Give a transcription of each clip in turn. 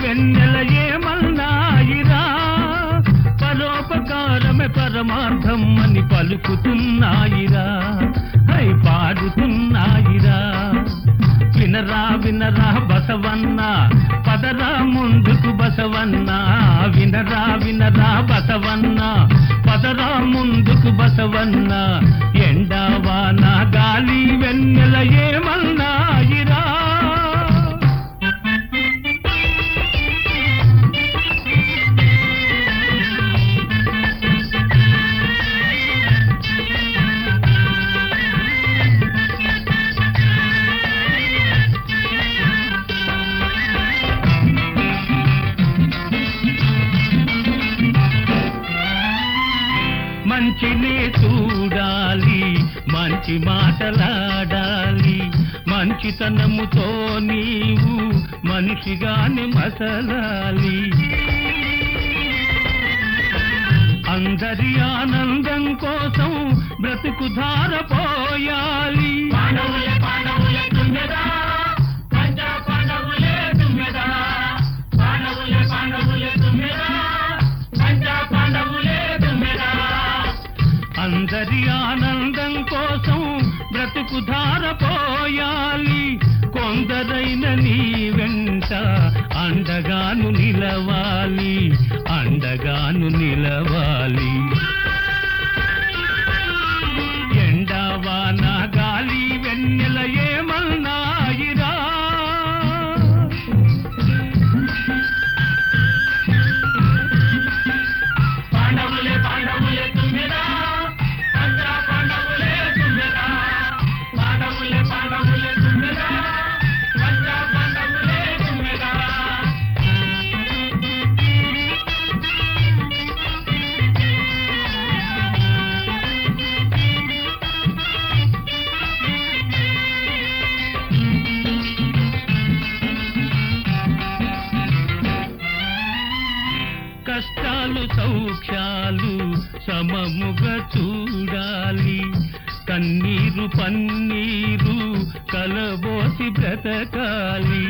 వెన్నెల ఏమన్నాయిరా పరోపకారమే పరమార్థం అని పలుకుతున్నాయిరా హై పాడుతున్నాయిరా వినరా వినరా బసవన్న పదరా ముందుకు బసవన్న వినరా వినరా బసవన్న పదరా ముందుకు బసవన్న ఎండావాన గాలి వెన్నెల ఏమన్నాయిరా మంచినే చూడాలి మంచి మాటలాడాలి మంచితనముతో నీవు మనిషిగానే మసలాలి అందరి ఆనందం కోసం బ్రతుకు ధారపోయాలి పాండవులే పాండవులే తుమ్మెదా పంచ పాండవులే తుమ్మెదా పాండవులే పాండవులే తుమ్మెదా పంచ పాండవులే తుమ్మెదా అందరి ఆనందం కోసం బ్రతుకు ధారపోయాలి కొందరైన నీ వెంట అండగాను నిలవాలి అండగాను నిలవాలి ఎండవాన గాలి వెన్నెల ఏమన్నాయిరా పాండవులే పాండవులే తుమ్మెదా పంచ పాండవులే తుమ్మెదా పాండవులే పాండవులే తుమ్మెదా పంచ పాండవులే తుమ్మెదా కష్టాలు సౌఖ్యాలు సమముగా చూడాలి కన్నీరు పన్నీరు కలబోసి బ్రతకాలి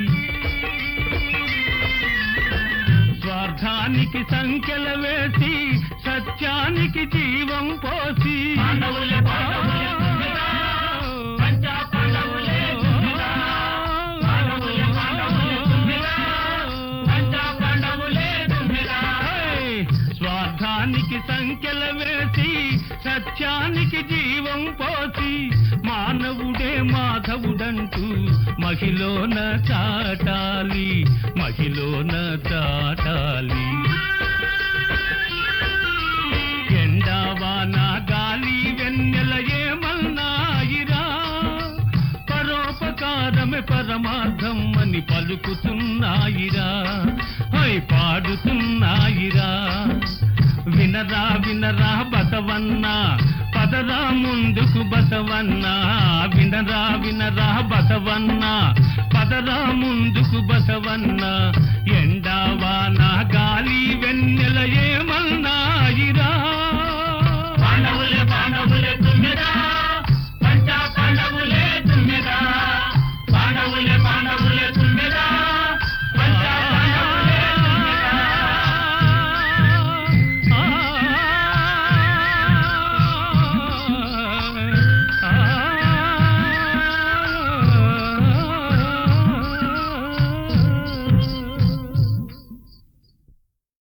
స్వార్థానికి సంఖ్యల వేసి సత్యానికి జీవం పోసి పాండవులే పాండవులే తుమ్మెదా పంచ పాండవులే తుమ్మెదా పాండవులే పాండవులే తుమ్మెదా పంచ పాండవులే తుమ్మెదా ఏయ్! స్వార్థానికి సంఖ్యల వేసి సత్యానికి జీవం పోసి మానవుడే మాధవుడంటూ మహిలోన చాటాలి మహిలోన చాటాలి ఎండావాన గాలి వెన్నెల ఏమన్నాయిరా పరోపకారమే పరమార్థం అని పలుకుతున్నాయిరా హై పాడుతున్నాయిరా వినరా వినరా బసవన్న పదరా ముందుకు బసవన్న వినరా వినరా బసవన్న పదరా ముందుకు బసవన్న